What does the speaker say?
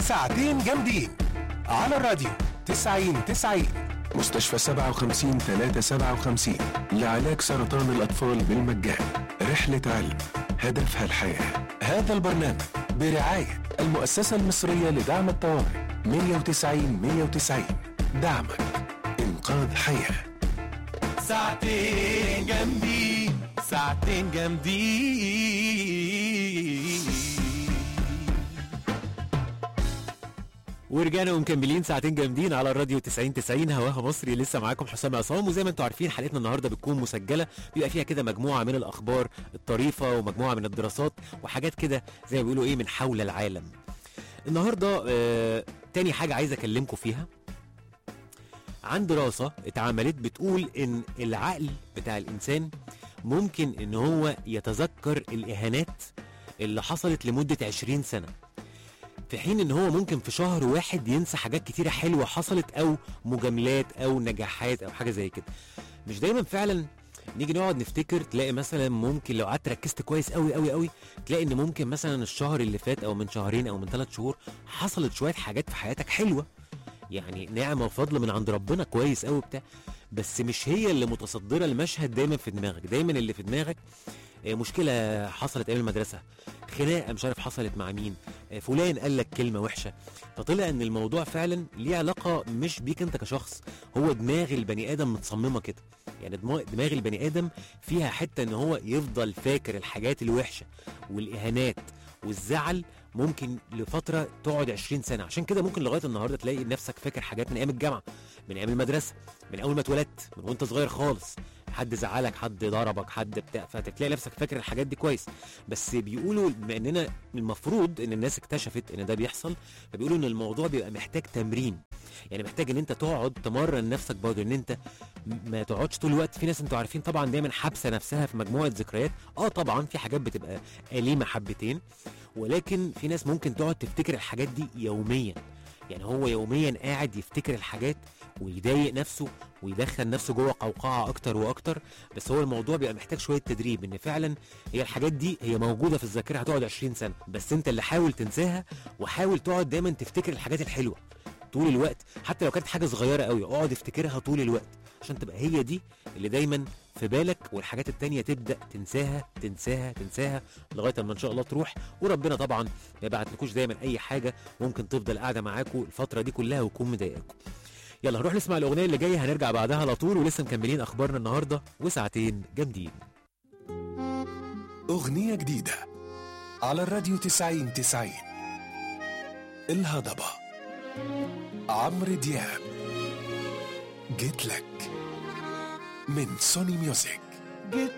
ساعتين جامدين على الراديو 90 90 مستشفى 57 357 لعلاج سرطان الأطفال بالمجان رحلة علم هدفها الحياة هذا البرنامج برعاية المؤسسة المصرية لدعم الطوارئ 190 190 دعمك إنقاذ حياة ساعتين جامدين ساعتين جامدين ورجعنا ومكملين ساعتين جامدين على الراديو 90 90 هواها مصري لسه معاكم حسام عصام وزي ما انتم عارفين حلقتنا النهارده بتكون مسجله بيبقى فيها كده مجموعه من الاخبار الطريفه ومجموعه من الدراسات وحاجات كده زي ما بيقولوا ايه من حول العالم. النهارده آه تاني حاجه عايز اكلمكم فيها عن دراسه اتعملت بتقول ان العقل بتاع الانسان ممكن ان هو يتذكر الاهانات اللي حصلت لمده 20 سنه. في حين ان هو ممكن في شهر واحد ينسى حاجات كتيره حلوه حصلت او مجاملات او نجاحات او حاجه زي كده مش دايما فعلا نيجي نقعد نفتكر تلاقي مثلا ممكن لو قعدت ركزت كويس قوي قوي قوي تلاقي ان ممكن مثلا الشهر اللي فات او من شهرين او من ثلاث شهور حصلت شويه حاجات في حياتك حلوه يعني نعمه وفضل من عند ربنا كويس قوي بتاع بس مش هي اللي متصدره المشهد دايما في دماغك دايما اللي في دماغك آه، مشكله حصلت ايام المدرسه خناقه مش عارف حصلت مع مين آه، فلان قال لك كلمه وحشه فطلع ان الموضوع فعلا ليه علاقه مش بيك انت كشخص هو دماغ البني ادم متصممه كده يعني دماغ دماغ البني ادم فيها حته ان هو يفضل فاكر الحاجات الوحشه والاهانات والزعل ممكن لفتره تقعد 20 سنه عشان كده ممكن لغايه النهارده تلاقي نفسك فاكر حاجات من ايام الجامعه من ايام المدرسه من اول ما اتولدت من وانت صغير خالص حد زعلك حد ضربك حد بتاع فتلاقي نفسك فاكر الحاجات دي كويس بس بيقولوا بما اننا المفروض ان الناس اكتشفت ان ده بيحصل فبيقولوا ان الموضوع بيبقى محتاج تمرين يعني محتاج ان انت تقعد تمرن نفسك برضه ان انت م- ما تقعدش طول الوقت في ناس انتوا عارفين طبعا دايما حابسه نفسها في مجموعه ذكريات اه طبعا في حاجات بتبقى اليمه حبتين ولكن في ناس ممكن تقعد تفتكر الحاجات دي يوميا يعني هو يوميا قاعد يفتكر الحاجات ويضايق نفسه ويدخل نفسه جوه قوقعه اكتر واكتر بس هو الموضوع بيبقى محتاج شويه تدريب ان فعلا هي الحاجات دي هي موجوده في الذاكره هتقعد 20 سنه بس انت اللي حاول تنساها وحاول تقعد دايما تفتكر الحاجات الحلوه طول الوقت حتى لو كانت حاجه صغيره قوي اقعد افتكرها طول الوقت عشان تبقى هي دي اللي دايما في بالك والحاجات التانية تبدا تنساها تنساها تنساها لغايه اما ان شاء الله تروح وربنا طبعا ما يبعتلكوش دايما اي حاجه ممكن تفضل قاعده معاكم الفتره دي كلها وتكون مضايقاكم يلا هنروح نسمع الاغنيه اللي جايه هنرجع بعدها على طول ولسه مكملين اخبارنا النهارده وساعتين جامدين أغنية جديدة على الراديو 90 90 الهضبة عمرو دياب جيت لك من سوني ميوزك